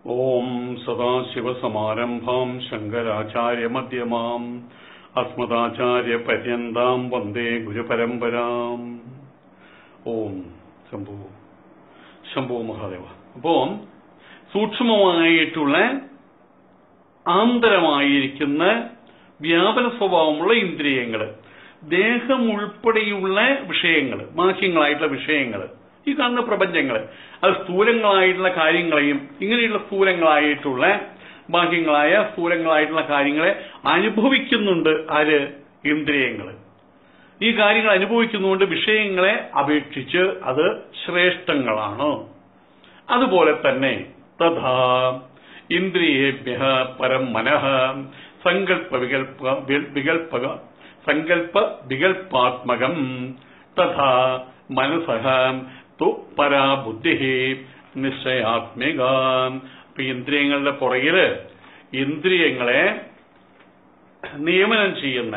ഓം സദാശിവസമാരംഭാം ശങ്കരാചാര്യമധ്യമാം അസ്മദാചാര്യപര്യന്താം വന്ദേ ഗുരുപരമ്പരാം ഓം ശംഭു ശംഭു മഹാദേവ അപ്പോ സൂക്ഷ്മമായിട്ടുള്ള ആന്തരമായിരിക്കുന്ന വ്യാപന സ്വഭാവമുള്ള ഇന്ദ്രിയങ്ങൾ ദേഹം ഉൾപ്പെടെയുള്ള വിഷയങ്ങൾ ബാഹ്യങ്ങളായിട്ടുള്ള വിഷയങ്ങൾ ഈ കാണുന്ന പ്രപഞ്ചങ്ങൾ അത് സ്ഥൂലങ്ങളായിട്ടുള്ള കാര്യങ്ങളെയും ഇങ്ങനെയുള്ള സ്ഥൂലങ്ങളായിട്ടുള്ള ബാഹ്യങ്ങളായ സ്ഥൂലങ്ങളായിട്ടുള്ള കാര്യങ്ങളെ അനുഭവിക്കുന്നുണ്ട് ആര് ഇന്ദ്രിയങ്ങൾ ഈ കാര്യങ്ങൾ അനുഭവിക്കുന്നതുകൊണ്ട് വിഷയങ്ങളെ അപേക്ഷിച്ച് അത് ശ്രേഷ്ഠങ്ങളാണ് അതുപോലെ തന്നെ തഥാ ഇന്ദ്രിയേഭ്യ പരം മനഃ സങ്കല്പ വികൽപ വികൽപ സങ്കല്പ വികൽപാത്മകം തഥാ മനസഃ തു പരാ ബുദ്ധി നിശ്ചയാത്മിക അപ്പൊ ഇന്ദ്രിയങ്ങളുടെ പുറകില് ഇന്ദ്രിയങ്ങളെ നിയമനം ചെയ്യുന്ന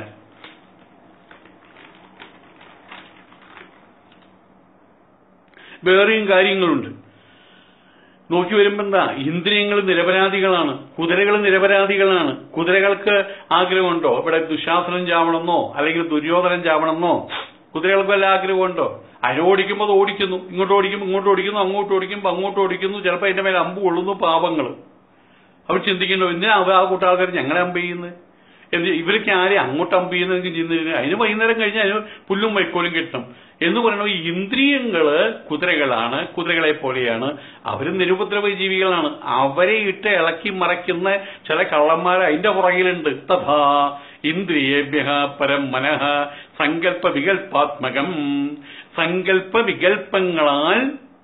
വേറെയും കാര്യങ്ങളുണ്ട് നോക്കി വരുമ്പോ എന്താ ഇന്ദ്രിയങ്ങൾ നിരപരാധികളാണ് കുതിരകൾ നിരപരാധികളാണ് കുതിരകൾക്ക് ആഗ്രഹമുണ്ടോ ഇവിടെ ദുശാസനം ചാവണമെന്നോ അല്ലെങ്കിൽ ദുര്യോധനം ചാവണമെന്നോ കുതിരകൾക്ക് വല്ല ആഗ്രഹമുണ്ടോ അതിനോടിക്കുമ്പോൾ അത് ഓടിക്കുന്നു ഇങ്ങോട്ട് ഓടിക്കുമ്പോൾ ഇങ്ങോട്ട് ഓടിക്കുന്നു അങ്ങോട്ട് ഓടിക്കുമ്പോൾ അങ്ങോട്ട് ഓടിക്കുന്നു ചിലപ്പോൾ അതിന്റെ മേലെ അമ്പ് കൊള്ളുന്നു പാപങ്ങൾ അവർ ചിന്തിക്കുന്നു എന്തിനാ അവ ആ കൂട്ടാൾക്കാർ ഞങ്ങളെ അമ്പ് ചെയ്യുന്നത് എന്ത് ഇവർക്ക് ആരെ അങ്ങോട്ട് അമ്പ് ചെയ്യുന്നതെങ്കിൽ ചിന്തിക്കുന്നത് അതിന് വൈകുന്നേരം കഴിഞ്ഞ് അതിന് പുല്ലും വൈക്കോലും കിട്ടണം എന്ന് പറയുന്നത് ഈ ഇന്ദ്രിയങ്ങള് കുതിരകളാണ് കുതിരകളെ പോലെയാണ് അവർ നിരുപദ്രവ ജീവികളാണ് അവരെ ഇട്ട് ഇളക്കി മറയ്ക്കുന്ന ചില കള്ളന്മാർ അതിന്റെ പുറകിലുണ്ട് തഥാ ഇന്ദ്രിയേഭ്യ പരം മനഃ സങ്കല്പ വികൽപാത്മകം സങ്കല്പ വികൽപ്പങ്ങളാൽ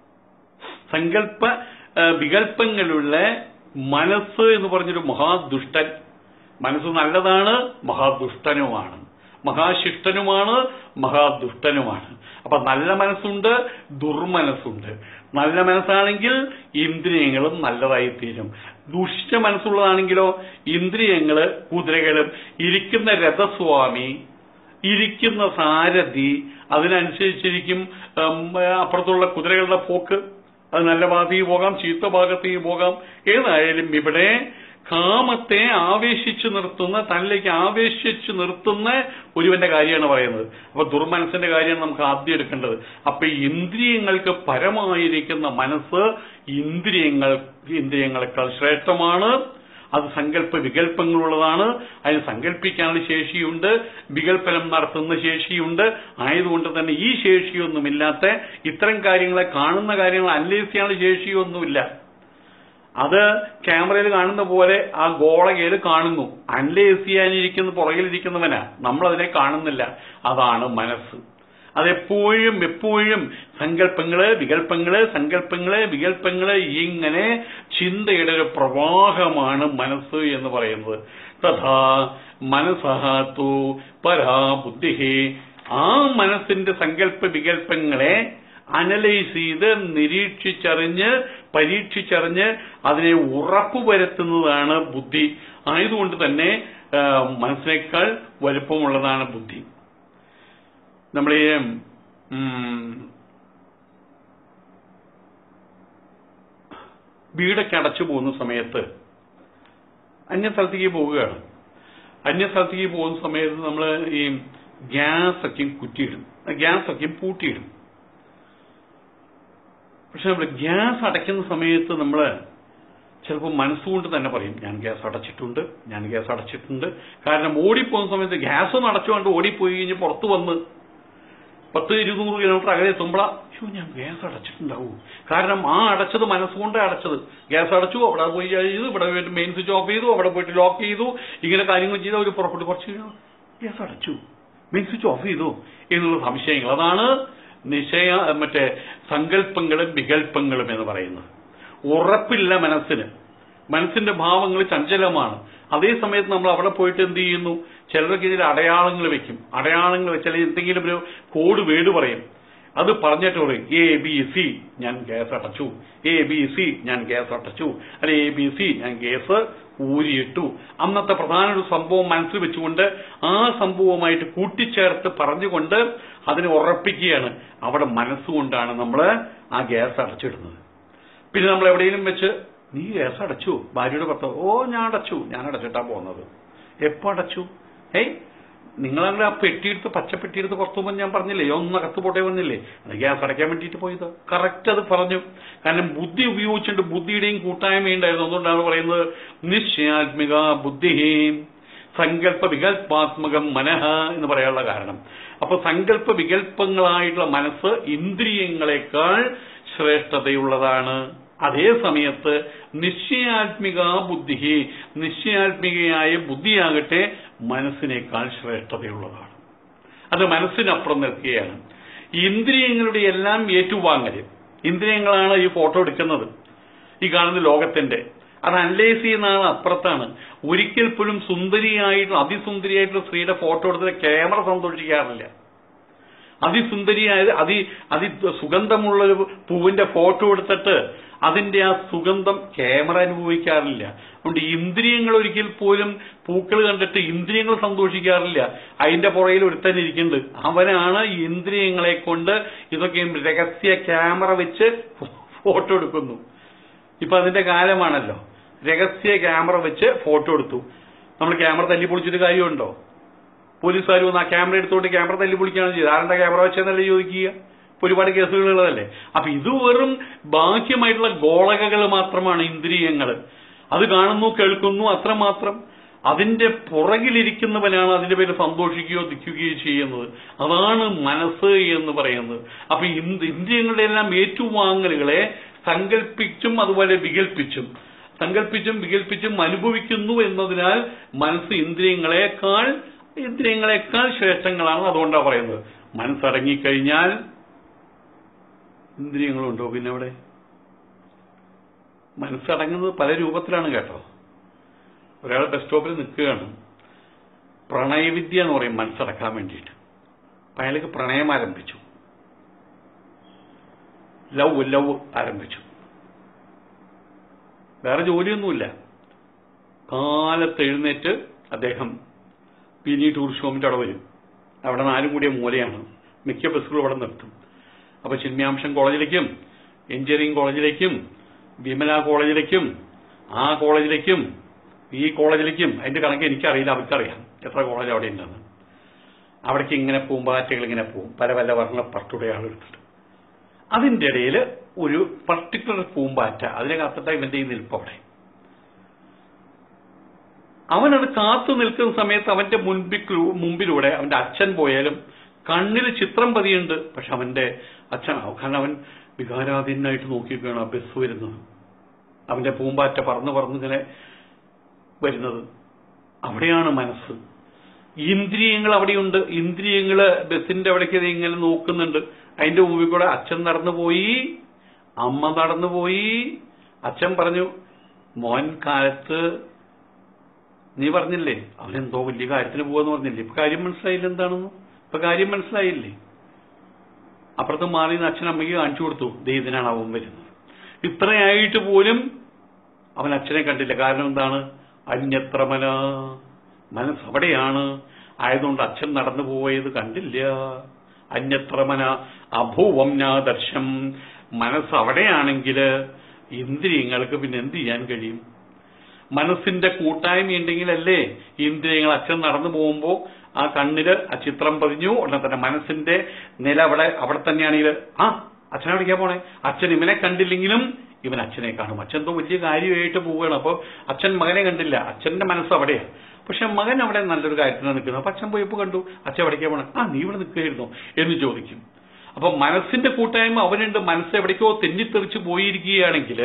സങ്കല്പ വികൽപ്പങ്ങളുള്ള മനസ്സ് എന്ന് പറഞ്ഞൊരു മഹാദുഷ്ടൻ മനസ്സ് നല്ലതാണ് മഹാദുഷ്ടനുമാണ് മഹാശിഷ്ടനുമാണ് മഹാദുഷ്ടനുമാണ് അപ്പൊ നല്ല മനസ്സുണ്ട് ദുർമനസ്സുണ്ട് നല്ല മനസ്സാണെങ്കിൽ ഇന്ദ്രിയങ്ങളും നല്ലതായി തീരും ദുഷ്ട മനസ്സുള്ളതാണെങ്കിലോ ഇന്ദ്രിയങ്ങള് കുതിരകളും ഇരിക്കുന്ന രഥസ്വാമി ഇരിക്കുന്ന സാരഥി അതിനനുസരിച്ചിരിക്കും അപ്പുറത്തുള്ള കുതിരകളുടെ പോക്ക് അത് നല്ല ഭാഗത്തേക്ക് പോകാം ചീത്ത ഭാഗത്തേക്ക് പോകാം ഏതായാലും ഇവിടെ കാമത്തെ ആവേശിച്ചു നിർത്തുന്ന തന്നിലേക്ക് ആവേശിച്ചു നിർത്തുന്ന ഒരുവന്റെ കാര്യമാണ് പറയുന്നത് അപ്പൊ ദുർമനസ്സിന്റെ കാര്യമാണ് നമുക്ക് ആദ്യം എടുക്കേണ്ടത് അപ്പൊ ഇന്ദ്രിയങ്ങൾക്ക് പരമായിരിക്കുന്ന മനസ്സ് ഇന്ദ്രിയങ്ങൾ ഇന്ദ്രിയങ്ങളെക്കാൾ ശ്രേഷ്ഠമാണ് അത് സങ്കല്പ വികല്പങ്ങളുള്ളതാണ് അതിന് സങ്കല്പിക്കാനുള്ള ശേഷിയുണ്ട് വികല്പനം നടത്തുന്ന ശേഷിയുണ്ട് ആയതുകൊണ്ട് തന്നെ ഈ ശേഷിയൊന്നുമില്ലാത്ത ഇത്തരം കാര്യങ്ങളെ കാണുന്ന കാര്യങ്ങൾ അനലൈസ് ചെയ്യാനുള്ള ശേഷിയൊന്നുമില്ല അത് ക്യാമറയിൽ കാണുന്ന പോലെ ആ ഗോളകയിൽ കാണുന്നു അനലൈസ് ചെയ്യാനിരിക്കുന്ന പുറകിലിരിക്കുന്നവനാ നമ്മൾ അതിനെ കാണുന്നില്ല അതാണ് മനസ്സ് അതെപ്പോഴും എപ്പോഴും സങ്കല്പങ്ങള് വികല്പങ്ങള് സങ്കല്പങ്ങള് വികല്പങ്ങള് ഇങ്ങനെ ചിന്തയുടെ ഒരു പ്രവാഹമാണ് മനസ്സ് എന്ന് പറയുന്നത് തഥാ മനസ്സഹാത്തു പരാ ബുദ്ധി ആ മനസ്സിന്റെ സങ്കല്പ വികല്പങ്ങളെ അനലൈസ് ചെയ്ത് നിരീക്ഷിച്ചറിഞ്ഞ് പരീക്ഷിച്ചറിഞ്ഞ് അതിനെ ഉറപ്പുവരുത്തുന്നതാണ് ബുദ്ധി ആയതുകൊണ്ട് തന്നെ മനസ്സിനേക്കാൾ വലുപ്പമുള്ളതാണ് ബുദ്ധി നമ്മൾ ഈ വീടൊക്കെ അടച്ചു പോകുന്ന സമയത്ത് അന്യ സ്ഥലത്തേക്ക് പോവുകയാണ് അന്യ സ്ഥലത്തേക്ക് പോകുന്ന സമയത്ത് നമ്മൾ ഈ ഗ്യാസ് ഒക്കെ കുറ്റിയിടും ഗ്യാസ് ഒക്കെ പൂട്ടിയിടും പക്ഷെ നമ്മൾ ഗ്യാസ് അടയ്ക്കുന്ന സമയത്ത് നമ്മൾ ചിലപ്പോൾ മനസ്സുകൊണ്ട് തന്നെ പറയും ഞാൻ ഗ്യാസ് അടച്ചിട്ടുണ്ട് ഞാൻ ഗ്യാസ് അടച്ചിട്ടുണ്ട് കാരണം ഓടിപ്പോകുന്ന സമയത്ത് ഗ്യാസ് ഒന്ന് അടച്ചുകൊണ്ട് ഓടിപ്പോയി കഴിഞ്ഞ് പുറത്തു വന്ന് പത്ത് ഇരുന്നൂറ് കിലോമീറ്റർ അകലെ എത്തുമ്പോഴാ അയ്യോ ഞാൻ ഗ്യാസ് അടച്ചിട്ടുണ്ടാവും കാരണം ആ അടച്ചത് മനസ്സുകൊണ്ട് അടച്ചത് ഗ്യാസ് അടച്ചു അവിടെ പോയി ചെയ്തു ഇവിടെ പോയിട്ട് മെയിൻ സ്വിച്ച് ഓഫ് ചെയ്തു അവിടെ പോയിട്ട് ലോക്ക് ചെയ്തു ഇങ്ങനെ കാര്യങ്ങൾ ചെയ്ത് അവർ പുറപ്പെട്ടു കുറച്ച് ഗ്യാസ് അടച്ചു മെയിൻ സ്വിച്ച് ഓഫ് ചെയ്തു എന്നുള്ള സംശയങ്ങൾ അതാണ് നിശ്ചയ മറ്റേ സങ്കല്പങ്ങളും വികല്പങ്ങളും എന്ന് പറയുന്നത് ഉറപ്പില്ല മനസ്സിന് മനസ്സിന്റെ ഭാവങ്ങൾ ചഞ്ചലമാണ് അതേ സമയത്ത് നമ്മൾ അവിടെ പോയിട്ട് എന്ത് ചെയ്യുന്നു ചിലർക്ക് ഇതിൽ അടയാളങ്ങൾ വെക്കും അടയാളങ്ങൾ വെച്ചാൽ എന്തെങ്കിലും ഒരു കോഡ് വേർഡ് പറയും അത് പറഞ്ഞിട്ട് പറയും എ ബി സി ഞാൻ ഗ്യാസ് അടച്ചു എ ബി സി ഞാൻ ഗ്യാസ് അടച്ചു അല്ലെ എ ബി സി ഞാൻ ഗ്യാസ് ഊരിയിട്ടു അന്നത്തെ പ്രധാന ഒരു സംഭവം മനസ്സിൽ വെച്ചുകൊണ്ട് ആ സംഭവമായിട്ട് കൂട്ടിച്ചേർത്ത് പറഞ്ഞുകൊണ്ട് അതിനെ ഉറപ്പിക്കുകയാണ് അവിടെ മനസ്സുകൊണ്ടാണ് നമ്മൾ ആ ഗ്യാസ് അടച്ചിടുന്നത് പിന്നെ നമ്മൾ എവിടെയെങ്കിലും വെച്ച് നീ ഗ്യാസ് അടച്ചു ഭാര്യയുടെ ഭർത്താവ് ഓ ഞാൻ അടച്ചു ഞാൻ അടച്ചിട്ടാ പോകുന്നത് എപ്പോ അടച്ചു ഏയ് നിങ്ങളങ്ങനെ ആ പെട്ടിയെടുത്ത് പച്ചപ്പെട്ടിയെടുത്ത് പുറത്തു പോകുമ്പോൾ ഞാൻ പറഞ്ഞില്ലേ ഒന്നകത്ത് പോട്ടെ വന്നില്ലേ അത് ഗ്യാസ് അടയ്ക്കാൻ വേണ്ടിയിട്ട് പോയത് കറക്റ്റ് അത് പറഞ്ഞു കാരണം ബുദ്ധി ഉപയോഗിച്ചിട്ട് ബുദ്ധിയുടെയും കൂട്ടായ്മയും ഉണ്ടായിരുന്നു അതുകൊണ്ടാണ് പറയുന്നത് നിശ്ചയാത്മിക ബുദ്ധിഹീം സങ്കല്പ വികല്പാത്മകം മനഃ എന്ന് പറയാനുള്ള കാരണം അപ്പൊ സങ്കല്പ വികല്പങ്ങളായിട്ടുള്ള മനസ്സ് ഇന്ദ്രിയങ്ങളെക്കാൾ ശ്രേഷ്ഠതയുള്ളതാണ് അതേ സമയത്ത് നിശ്ചയാത്മിക ബുദ്ധി നിശ്ചയാത്മികയായ ബുദ്ധിയാകട്ടെ മനസ്സിനേക്കാൾ ശ്രേഷ്ഠതയുള്ളതാണ് അത് മനസ്സിനപ്പുറം നിൽക്കുകയാണ് ഇന്ദ്രിയങ്ങളുടെ എല്ലാം ഏറ്റുവാങ്ങല് ഇന്ദ്രിയങ്ങളാണ് ഈ ഫോട്ടോ എടുക്കുന്നത് ഈ കാണുന്ന ലോകത്തിന്റെ അത് അനലൈസ് ചെയ്യുന്നതാണ് അപ്പുറത്താണ് ഒരിക്കൽ പോലും സുന്ദരിയായിട്ടുള്ള അതിസുന്ദരിയായിട്ടുള്ള സ്ത്രീയുടെ ഫോട്ടോ എടുത്തിട്ട് ക്യാമറ സന്തോഷിക്കാറില്ല അതിസുന്ദരിയായത് അതി അതി സുഗന്ധമുള്ള ഒരു പൂവിന്റെ ഫോട്ടോ എടുത്തിട്ട് അതിന്റെ ആ സുഗന്ധം ക്യാമറ അനുഭവിക്കാറില്ല അതുകൊണ്ട് ഇന്ദ്രിയങ്ങൾ ഒരിക്കൽ പോലും പൂക്കൾ കണ്ടിട്ട് ഇന്ദ്രിയങ്ങൾ സന്തോഷിക്കാറില്ല അതിന്റെ പുറയിൽ ഒരുത്തൻ ഇരിക്കുന്നുണ്ട് അവനാണ് ഈ ഇന്ദ്രിയങ്ങളെ കൊണ്ട് ഇതൊക്കെ രഹസ്യ ക്യാമറ വെച്ച് ഫോട്ടോ എടുക്കുന്നു ഇപ്പൊ അതിന്റെ കാലമാണല്ലോ രഹസ്യ ക്യാമറ വെച്ച് ഫോട്ടോ എടുത്തു നമ്മൾ ക്യാമറ തല്ലി പൊളിച്ചിട്ട് കാര്യമുണ്ടോ പോലീസുകാർ വന്ന് ആ ക്യാമറ എടുത്തുകൊണ്ട് ക്യാമറ തല്ലി പൊളിക്കുകയാണ് ചെയ്തത് ആരുടെ ക്യാമറ വെച്ചെന്നല്ലേ ചോദിക്കുക ഇപ്പൊ ഒരുപാട് കേസുകളുള്ളതല്ലേ അപ്പൊ ഇത് വെറും ബാഹ്യമായിട്ടുള്ള ഗോളകകൾ മാത്രമാണ് ഇന്ദ്രിയങ്ങൾ അത് കാണുന്നു കേൾക്കുന്നു അത്രമാത്രം അതിന്റെ പുറകിലിരിക്കുന്നവനാണ് അതിന്റെ പേര് സന്തോഷിക്കുകയോ ദുഃഖിക്കുകയോ ചെയ്യുന്നത് അതാണ് മനസ്സ് എന്ന് പറയുന്നത് അപ്പൊ ഇന്ദ് ഇന്ദ്രിയങ്ങളുടെ എല്ലാം ഏറ്റുവാങ്ങലുകളെ സങ്കല്പിച്ചും അതുപോലെ വികൽപ്പിച്ചും സങ്കല്പിച്ചും വികൽപ്പിച്ചും അനുഭവിക്കുന്നു എന്നതിനാൽ മനസ്സ് ഇന്ദ്രിയങ്ങളെക്കാൾ ഇന്ദ്രിയങ്ങളെക്കാൾ ശ്രേഷ്ഠങ്ങളാണ് അതുകൊണ്ടാണ് പറയുന്നത് മനസ്സടങ്ങിക്കഴിഞ്ഞാൽ ഇന്ദ്രിയങ്ങളുണ്ടോ പിന്നെ അവിടെ മനസ്സടങ്ങുന്നത് പല രൂപത്തിലാണ് കേട്ടോ ഒരാൾ ബസ് സ്റ്റോപ്പിൽ നിൽക്കുകയാണ് പ്രണയവിദ്യ എന്ന് പറയും മനസ്സടക്കാൻ വേണ്ടിയിട്ട് അപ്പൊ അയാൾക്ക് പ്രണയം ആരംഭിച്ചു ലവ് ലവ് ആരംഭിച്ചു വേറെ ജോലിയൊന്നുമില്ല കാലത്ത് എഴുന്നേറ്റ് അദ്ദേഹം പിനി ടൂറിസ്റ്റ് ഹോമിന്റെ അവിടെ വരും അവിടെ നാലും കൂടിയ മൂലയാണ് മിക്ക ബസ്സുകളും അവിടെ നിർത്തും അപ്പൊ ചിന്മയാംശം കോളേജിലേക്കും എഞ്ചിനീയറിംഗ് കോളേജിലേക്കും വിമല കോളേജിലേക്കും ആ കോളേജിലേക്കും ഈ കോളേജിലേക്കും അതിന്റെ കണക്ക് എനിക്കറിയില്ല അവർക്കറിയാം എത്ര കോളേജ് അവിടെ ഉണ്ടെന്ന് അവിടേക്ക് ഇങ്ങനെ പൂമ്പാറ്റകൾ ഇങ്ങനെ പോകും പല പല വർണ്ണ പട്ടുടെ ആളെടുത്തിട്ട് അതിന്റെ ഇടയിൽ ഒരു പർട്ടിക്കുലർ പൂമ്പാറ്റ അതിനെ കാത്തിട്ട ഇവന്റെ ഈ നിൽപ്പ് അവിടെ അവനത് കാത്തു നിൽക്കുന്ന സമയത്ത് അവന്റെ മുൻപിൽ മുമ്പിലൂടെ അവന്റെ അച്ഛൻ പോയാലും കണ്ണിൽ ചിത്രം പതിയുണ്ട് പക്ഷെ അവന്റെ അച്ഛൻ കാരണം അവൻ വികാരാധീനായിട്ട് നോക്കിയൊക്കെയാണ് ആ ബസ് വരുന്നത് അവന്റെ പൂമ്പാറ്റ പറന്ന് പറന്ന് ഇങ്ങനെ വരുന്നത് അവിടെയാണ് മനസ്സ് ഇന്ദ്രിയങ്ങൾ അവിടെയുണ്ട് ഇന്ദ്രിയങ്ങള് ബസിന്റെ അവിടേക്ക് ഇത് ഇങ്ങനെ നോക്കുന്നുണ്ട് അതിന്റെ മുമ്പിൽ കൂടെ അച്ഛൻ നടന്നു പോയി അമ്മ നടന്നു പോയി അച്ഛൻ പറഞ്ഞു മോൻ കാലത്ത് നീ പറഞ്ഞില്ലേ അവനെന്തോ വലിയ കാര്യത്തിന് പോവാന്ന് പറഞ്ഞില്ലേ ഇപ്പൊ കാര്യം മനസ്സിലായില്ല എന്താണെന്ന് ഇപ്പൊ കാര്യം മനസ്സിലായില്ലേ അപ്പുറത്ത് മാറി നിന്ന് അച്ഛൻ അമ്മയ്ക്ക് കാണിച്ചു കൊടുത്തു ദേ ഇതിനാണ് അവൻ വരുന്നത് ഇത്രയായിട്ട് പോലും അവൻ അച്ഛനെ കണ്ടില്ല കാരണം എന്താണ് അന്യത്രമന മനസ്സ് അവിടെയാണ് ആയതുകൊണ്ട് അച്ഛൻ നടന്നു പോയത് കണ്ടില്ല അന്യത്രമന അഭൂവം ദർശം മനസ്സ് അവിടെയാണെങ്കിൽ ഇന്ദ്രിയങ്ങൾക്ക് പിന്നെ എന്ത് ചെയ്യാൻ കഴിയും മനസ്സിന്റെ കൂട്ടായ്മ ഉണ്ടെങ്കിലല്ലേ ഇന്ദ്രിയങ്ങൾ അച്ഛൻ നടന്നു പോകുമ്പോൾ ആ കണ്ണില് ആ ചിത്രം പതിഞ്ഞു ഉടനെ തന്നെ മനസ്സിന്റെ നില അവിടെ അവിടെ തന്നെയാണെങ്കിൽ ആ അച്ഛനെ വിളിക്കാൻ പോണേ അച്ഛൻ ഇവനെ കണ്ടില്ലെങ്കിലും ഇവൻ അച്ഛനെ കാണും അച്ഛൻ എന്തോ വലിയ കാര്യമായിട്ട് പോവുകയാണ് അപ്പോൾ അച്ഛൻ മകനെ കണ്ടില്ല അച്ഛന്റെ മനസ്സ് അവിടെയാണ് പക്ഷെ മകൻ അവിടെ നല്ലൊരു കാര്യത്തിനാണ് നിൽക്കുന്നത് അപ്പൊ അച്ഛൻ പോയപ്പോ കണ്ടു അച്ഛൻ എവിടേക്കാ പോണേ ആ നീ ഇവിടെ നിൽക്കുകയായിരുന്നോ എന്ന് ചോദിക്കും അപ്പൊ മനസ്സിന്റെ കൂട്ടായ്മ അവനുണ്ട് മനസ്സ് എവിടേക്കോ തെന്നിത്തെറിച്ച് പോയിരിക്കുകയാണെങ്കിൽ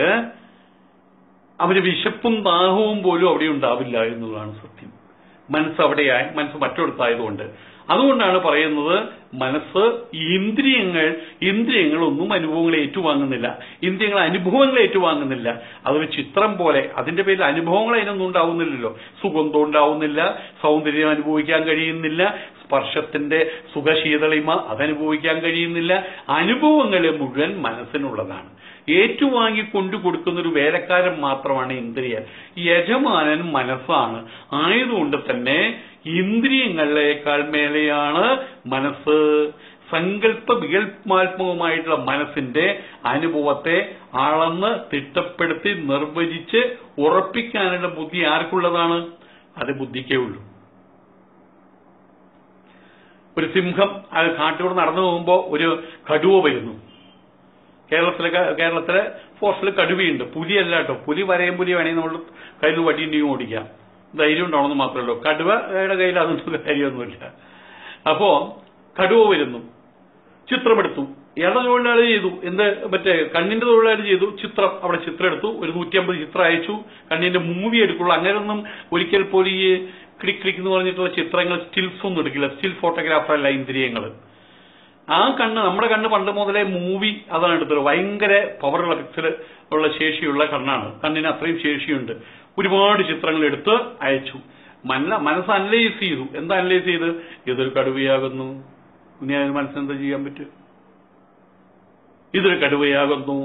അവന് വിശപ്പും ദാഹവും പോലും അവിടെ ഉണ്ടാവില്ല എന്നുള്ളതാണ് സത്യം മനസ്സ് അവിടെയായി മനസ്സ് മറ്റൊടുത്തായതുകൊണ്ട് അതുകൊണ്ടാണ് പറയുന്നത് മനസ്സ് ഇന്ദ്രിയങ്ങൾ ഇന്ദ്രിയങ്ങൾ ഒന്നും അനുഭവങ്ങളെ ഏറ്റുവാങ്ങുന്നില്ല ഇന്ദ്രിയങ്ങൾ അനുഭവങ്ങളെ ഏറ്റുവാങ്ങുന്നില്ല അതൊരു ചിത്രം പോലെ അതിന്റെ പേരിൽ അനുഭവങ്ങൾ അതിനൊന്നും ഉണ്ടാവുന്നില്ലല്ലോ സുഗന്ധം ഉണ്ടാവുന്നില്ല സൗന്ദര്യം അനുഭവിക്കാൻ കഴിയുന്നില്ല സ്പർശത്തിന്റെ സുഖശീതളിമ അതനുഭവിക്കാൻ കഴിയുന്നില്ല അനുഭവങ്ങൾ മുഴുവൻ മനസ്സിനുള്ളതാണ് ഏറ്റുവാങ്ങി കൊണ്ടു കൊടുക്കുന്ന ഒരു വേലക്കാരൻ മാത്രമാണ് ഇന്ദ്രിയ യജമാനൻ മനസ്സാണ് ആയതുകൊണ്ട് തന്നെ ഇന്ദ്രിയങ്ങളെക്കാൾ മേലെയാണ് മനസ്സ് സങ്കല്പ വികല്പാത്മകമായിട്ടുള്ള മനസ്സിന്റെ അനുഭവത്തെ അളന്ന് തിട്ടപ്പെടുത്തി നിർവചിച്ച് ഉറപ്പിക്കാനുള്ള ബുദ്ധി ആർക്കുള്ളതാണ് അത് ബുദ്ധിക്കേ ഉള്ളൂ ഒരു സിംഹം അത് കാട്ടിലൂടെ നടന്നു പോകുമ്പോൾ ഒരു കടുവ വരുന്നു കേരളത്തിലെ കേരളത്തിലെ ഫോറസ്റ്റിൽ കടുവയുണ്ട് പുലിയല്ല കേട്ടോ പുലി വരയും പുലി വേണമെങ്കിൽ നമ്മൾ കയ്യിൽ വടിയുണ്ടെങ്കിൽ ഓടിക്കാം ധൈര്യം ഉണ്ടാവണമെന്ന് മാത്രമേ ഉള്ളൂ കടുവയുടെ കയ്യിൽ അതൊന്നും കാര്യമൊന്നുമില്ല അപ്പോ കടുവ വരുന്നു ചിത്രമെടുത്തു ഇയാളുടെ തൊഴിലാളി ചെയ്തു എന്ത് മറ്റേ കണ്ണിന്റെ തൊഴിലാളി ചെയ്തു ചിത്രം അവിടെ ചിത്രം എടുത്തു ഒരു നൂറ്റിയമ്പത് ചിത്രം അയച്ചു കണ്ണിന്റെ മൂവി എടുക്കുള്ളൂ അങ്ങനെയൊന്നും ഒരിക്കൽ പോലും ഈ ക്ലിക്ക് ക്ലിക്ക് എന്ന് പറഞ്ഞിട്ടുള്ള ചിത്രങ്ങൾ സ്റ്റിൽസ് ഒന്നും എടുക്കില്ല സ്റ്റിൽ ഫോട്ടോഗ്രാഫർ അല്ല ഇന്ദ്രിയങ്ങൾ ആ കണ്ണ് നമ്മുടെ കണ്ണ് പണ്ട് മുതലേ മൂവി അതാണ് എടുത്തത് ഭയങ്കര പവറുള്ള പിക്സൽ ഉള്ള ശേഷിയുള്ള കണ്ണാണ് കണ്ണിന് അത്രയും ശേഷിയുണ്ട് ഒരുപാട് ചിത്രങ്ങൾ എടുത്ത് അയച്ചു മന മനസ്സ് അനലൈസ് ചെയ്തു എന്താ അനലൈസ് ചെയ്ത് ഇതൊരു കടുവയാകുന്നു ഇനി അതിന് മനസ്സെന്താ ചെയ്യാൻ പറ്റും ഇതൊരു കടുവയാകുന്നു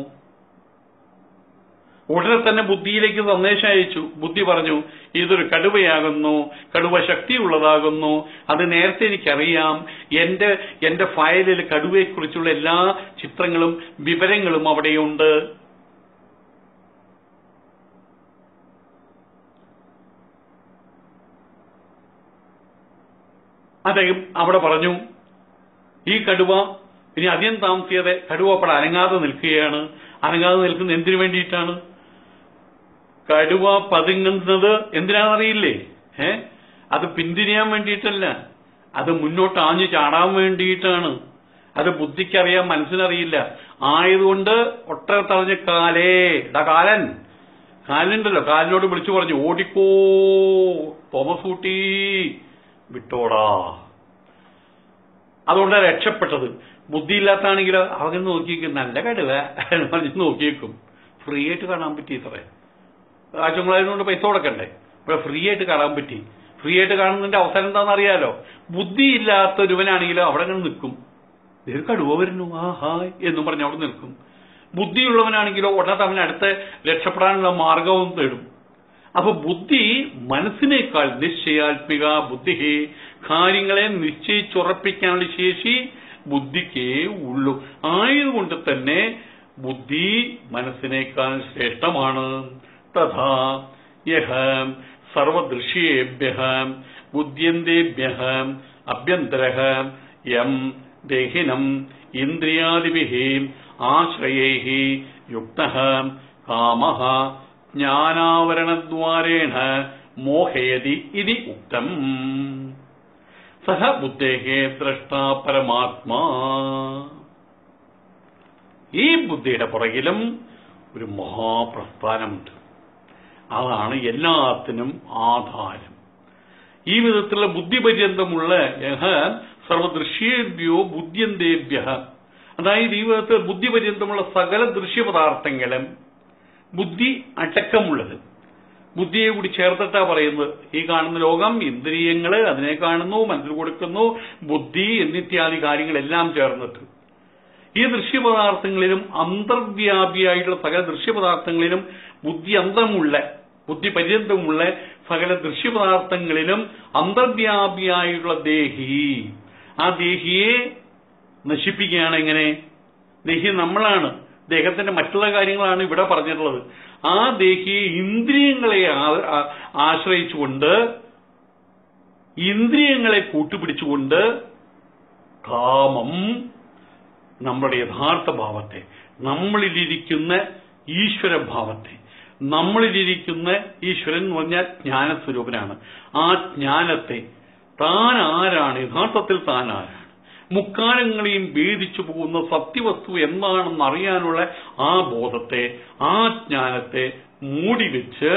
ഉടനെ തന്നെ ബുദ്ധിയിലേക്ക് സന്ദേശം അയച്ചു ബുദ്ധി പറഞ്ഞു ഇതൊരു കടുവയാകുന്നു കടുവ ശക്തിയുള്ളതാകുന്നു അത് നേരത്തെ എനിക്കറിയാം എന്റെ എന്റെ ഫയലിൽ കടുവയെക്കുറിച്ചുള്ള എല്ലാ ചിത്രങ്ങളും വിവരങ്ങളും അവിടെയുണ്ട് അദ്ദേഹം അവിടെ പറഞ്ഞു ഈ കടുവ ഇനി അധികം താമസിയാതെ കടുവ അവിടെ അനങ്ങാതെ നിൽക്കുകയാണ് അനങ്ങാതെ നിൽക്കുന്നത് എന്തിനു വേണ്ടിയിട്ടാണ് കടുവ പതുങ്ങുന്നത് എന്തിനാണെന്നറിയില്ലേ ഏ അത് പിന്തിരിയാൻ വേണ്ടിയിട്ടല്ല അത് മുന്നോട്ട് ആഞ്ഞു ചാടാൻ വേണ്ടിയിട്ടാണ് അത് ബുദ്ധിക്കറിയാൻ മനസ്സിനറിയില്ല ആയതുകൊണ്ട് ഒട്ട തളഞ്ഞ കാലേ ഡാ കാലൻ കാലിനുണ്ടല്ലോ കാലിനോട് വിളിച്ചു പറഞ്ഞു ഓടിക്കോ തോമസ് ഊട്ടി വിട്ടോടാ അതുകൊണ്ടാണ് രക്ഷപ്പെട്ടത് ബുദ്ധിയില്ലാത്താണെങ്കിലോ അവൻ നോക്കിയേക്കും നല്ല കടുവ എന്ന് പറഞ്ഞ് നോക്കിയേക്കും ഫ്രീ ആയിട്ട് കാണാൻ പറ്റി ഇത്രേ ആശുപത്രികൊണ്ട് പൈസ കൊടുക്കണ്ടേ ഇവിടെ ഫ്രീ ആയിട്ട് കാണാൻ പറ്റി ഫ്രീ ആയിട്ട് കാണുന്നതിന്റെ അവസരം എന്താണെന്ന് അറിയാലോ ബുദ്ധി ഇല്ലാത്തൊരുവനാണെങ്കിലോ അവിടെ അങ്ങനെ നിൽക്കും ഇത് കടുവ വരുന്നു ആ ഹായ് എന്നും പറഞ്ഞ് അവിടെ നിൽക്കും ബുദ്ധിയുള്ളവനാണെങ്കിലോ ഉടനെ അവൻ അടുത്ത രക്ഷപ്പെടാനുള്ള മാർഗവും തേടും അപ്പൊ ബുദ്ധി മനസ്സിനേക്കാൾ നിശ്ചയാത്മിക ബുദ്ധി കാര്യങ്ങളെ നിശ്ചയിച്ചുറപ്പിക്കാനുള്ള ശേഷി ബുദ്ധിക്കേ ഉള്ളൂ ആയതുകൊണ്ട് തന്നെ ബുദ്ധി മനസ്സിനേക്കാൾ ശ്രേഷ്ഠമാണ് തഥാ യഹ സർവദൃശ്യേഭ്യ ബുദ്ധ്യന്തേഭ്യ അഭ്യന്തര യം ദേഹിനം ഇന്ദ്രിയാദിഭി ആശ്രയൈ യുക്ത കാമ ജ്ഞാനാവരണദ്വാരേണ മോഹയതി ഇതി ഉക്തം സഹ ബുദ്ധേഹേ ദ്രഷ്ട പരമാത്മാ ഈ ബുദ്ധിയുടെ പുറകിലും ഒരു മഹാപ്രസ്ഥാനമുണ്ട് അതാണ് എല്ലാത്തിനും ആധാരം ഈ വിധത്തിലുള്ള ബുദ്ധിപര്യന്തമുള്ള യഹ സർവദൃശ്യേഭ്യോ ബുദ്ധ്യന്തേഭ്യ അതായത് ഈ വിധത്തിൽ ബുദ്ധിപര്യന്തമുള്ള സകല ദൃശ്യപദാർത്ഥങ്ങളും ബുദ്ധി അടക്കമുള്ളത് ബുദ്ധിയെ കൂടി ചേർത്തിട്ടാ പറയുന്നത് ഈ കാണുന്ന ലോകം ഇന്ദ്രിയങ്ങള് അതിനെ കാണുന്നു മനസ്സിൽ കൊടുക്കുന്നു ബുദ്ധി എന്നിത്യാദി കാര്യങ്ങളെല്ലാം ചേർന്നിട്ട് ഈ ദൃശ്യപദാർത്ഥങ്ങളിലും അന്തർവ്യാപിയായിട്ടുള്ള സകല ദൃശ്യപദാർത്ഥങ്ങളിലും ബുദ്ധി അന്തമുള്ള ബുദ്ധി പര്യന്തമുള്ള സകല ദൃശ്യപദാർത്ഥങ്ങളിലും അന്തർവ്യാപിയായിട്ടുള്ള ദേഹി ആ ദേഹിയെ നശിപ്പിക്കുകയാണ് എങ്ങനെ ദേഹി നമ്മളാണ് ദേഹത്തിന്റെ മറ്റുള്ള കാര്യങ്ങളാണ് ഇവിടെ പറഞ്ഞിട്ടുള്ളത് ആ ദേഹിയെ ഇന്ദ്രിയങ്ങളെ ആ- ആ- ആശ്രയിച്ചുകൊണ്ട് ഇന്ദ്രിയങ്ങളെ കൂട്ടുപിടിച്ചുകൊണ്ട് കാമം നമ്മുടെ യഥാർത്ഥ ഭാവത്തെ നമ്മളിലിരിക്കുന്ന ഈശ്വരഭാവത്തെ നമ്മളിലിരിക്കുന്ന ഈശ്വരൻ എന്ന് പറഞ്ഞാൽ ജ്ഞാനസ്വരൂപനാണ് ആ ജ്ഞാനത്തെ താൻ ആരാണ് യഥാർത്ഥത്തിൽ താൻ ആരാണ് മുക്കാലങ്ങളെയും ഭേദിച്ചു പോകുന്ന സത്യവസ്തു എന്താണെന്ന് അറിയാനുള്ള ആ ബോധത്തെ ആ ജ്ഞാനത്തെ മൂടിവെച്ച്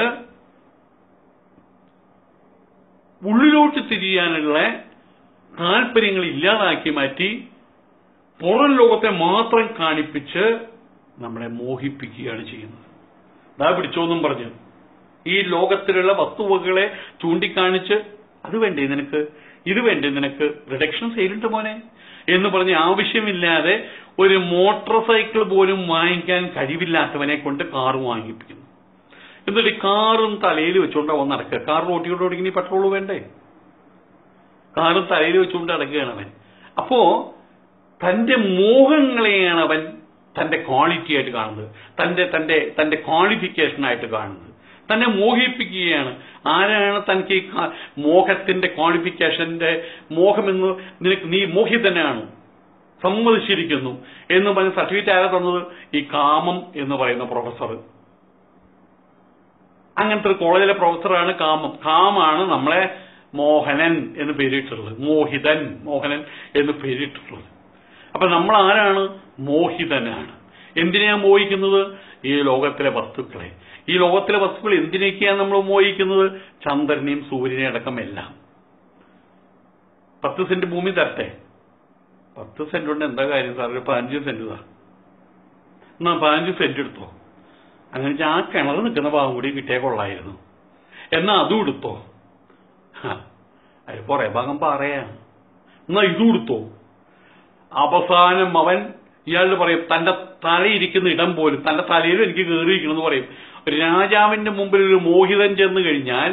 ഉള്ളിലോട്ട് തിരിയാനുള്ള താല്പര്യങ്ങൾ ഇല്ലാതാക്കി മാറ്റി പുറം ലോകത്തെ മാത്രം കാണിപ്പിച്ച് നമ്മളെ മോഹിപ്പിക്കുകയാണ് ചെയ്യുന്നത് ദാ പിടിച്ചോന്നും പറഞ്ഞു ഈ ലോകത്തിലുള്ള വസ്തുവകകളെ ചൂണ്ടിക്കാണിച്ച് അത് വേണ്ടേ നിനക്ക് ഇത് വേണ്ടേ നിനക്ക് റിഡക്ഷൻ സെയിലുണ്ട് മോനെ എന്ന് പറഞ്ഞ് ആവശ്യമില്ലാതെ ഒരു മോട്ടോർ സൈക്കിൾ പോലും വാങ്ങിക്കാൻ കഴിവില്ലാത്തവനെ കൊണ്ട് കാർ വാങ്ങിപ്പിക്കുന്നു എന്നിട്ട് ഈ കാറും തലയിൽ വെച്ചുകൊണ്ട് അവൻ നടക്കുക കാർ ഓട്ടിക്കൊണ്ട് ഇനി പെട്രോൾ വേണ്ടേ കാറും തലയിൽ വെച്ചുകൊണ്ട് നടക്കുകയാണ് അവൻ അപ്പോ തന്റെ മോഹങ്ങളെയാണ് അവൻ തന്റെ ക്വാളിറ്റി ആയിട്ട് കാണുന്നത് തന്റെ തന്റെ തന്റെ ക്വാളിഫിക്കേഷൻ ആയിട്ട് കാണുന്നത് തന്നെ മോഹിപ്പിക്കുകയാണ് ആരാണ് തനിക്ക് ഈ ക- മോഹത്തിന്റെ ക്വാളിഫിക്കേഷന്റെ മോഹമെന്ന് നിനക്ക് നീ മോഹിതനാണ് സമ്മതിച്ചിരിക്കുന്നു എന്ന് പറഞ്ഞ് സർട്ടിഫിക്കറ്റ് ആരാ തന്നത് ഈ കാമം എന്ന് പറയുന്ന പ്രൊഫസർ അങ്ങനത്തെ ഒരു കോളേജിലെ പ്രൊഫസറാണ് കാമം കാമാണ് നമ്മളെ മോഹനൻ എന്ന് പേരിട്ടുള്ളത് മോഹിതൻ മോഹനൻ എന്ന് പേരിട്ടിട്ടുള്ളത് അപ്പൊ നമ്മൾ ആരാണ് മോഹിതനാണ് എന്തിനെയാ മോഹിക്കുന്നത് ഈ ലോകത്തിലെ വസ്തുക്കളെ ഈ ലോകത്തിലെ വസ്തുക്കൾ എന്തിനൊക്കെയാണ് നമ്മൾ മോഹിക്കുന്നത് ചന്ദ്രനെയും സൂര്യനെയും അടക്കം എല്ലാം പത്ത് സെന്റ് ഭൂമി തരട്ടെ പത്ത് സെന്റ് കൊണ്ട് എന്താ കാര്യം സാർ ഒരു പതിനഞ്ച് സെന്റ് താ എന്നാ പതിനഞ്ച് സെന്റ് എടുത്തോ അങ്ങനെ വെച്ചാൽ ആ കിണർ നിൽക്കുന്ന ഭാഗം കൂടി കിട്ടിയാൽ കൊള്ളായിരുന്നു എന്നാ അതും എടുത്തോ ഹ, അതിൽ കുറെ ഭാഗം പറയാം എന്നാ ഇതും എടുത്തോ അവസാനം അവൻ ഇയാളോട് പറയും തന്റെ തലയിരിക്കുന്ന ഇടം പോലും തന്റെ തലയിൽ എനിക്ക് കയറിയിരിക്കണമെന്ന് പറയും ഒരു രാജാവിന്റെ മുമ്പിൽ ഒരു മോഹിതൻ ചെന്ന് കഴിഞ്ഞാൽ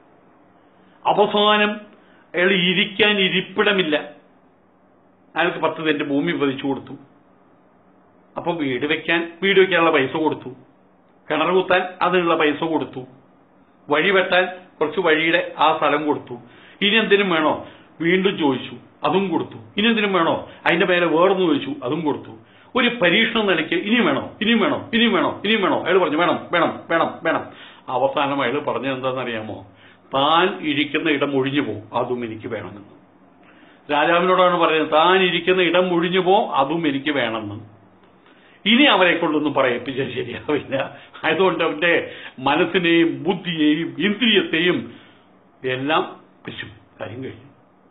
അവസാനം അയാൾ ഇരിക്കാൻ ഇരിപ്പിടമില്ല അയാൾക്ക് പത്ത് സെന്റ് ഭൂമി പതിച്ചു കൊടുത്തു അപ്പൊ വീട് വെക്കാൻ വീട് വെക്കാനുള്ള പൈസ കൊടുത്തു കിണർ കുത്താൻ അതിനുള്ള പൈസ കൊടുത്തു വഴി വെട്ടാൻ കുറച്ച് വഴിയുടെ ആ സ്ഥലം കൊടുത്തു ഇനി എന്തിനും വേണോ വീണ്ടും ചോദിച്ചു അതും കൊടുത്തു ഇനി എന്തിനും വേണോ അതിന്റെ മേലെ വേറൊന്ന് ചോദിച്ചു അതും കൊടുത്തു ഒരു പരീക്ഷണം നിലയ്ക്ക് ഇനിയും വേണോ ഇനിയും വേണോ ഇനിയും വേണോ ഇനിയും വേണോ അയാൾ പറഞ്ഞു വേണം വേണം വേണം വേണം അവസാനം അയാൾ പറഞ്ഞത് എന്താണെന്നറിയാമോ താൻ ഇരിക്കുന്ന ഇടം ഒഴിഞ്ഞു പോകും അതും എനിക്ക് വേണമെന്ന് രാജാവിനോടാണ് പറയുന്നത് താൻ ഇരിക്കുന്ന ഇടം ഒഴിഞ്ഞു പോകും അതും എനിക്ക് വേണമെന്ന് ഇനി അവരെ കൊണ്ടൊന്നും പറയിപ്പിച്ചാൽ ശരിയാവില്ല അതുകൊണ്ട് അവന്റെ മനസ്സിനെയും ബുദ്ധിയെയും ഇന്ദ്രിയത്തെയും എല്ലാം പശു കാര്യം കഴിഞ്ഞു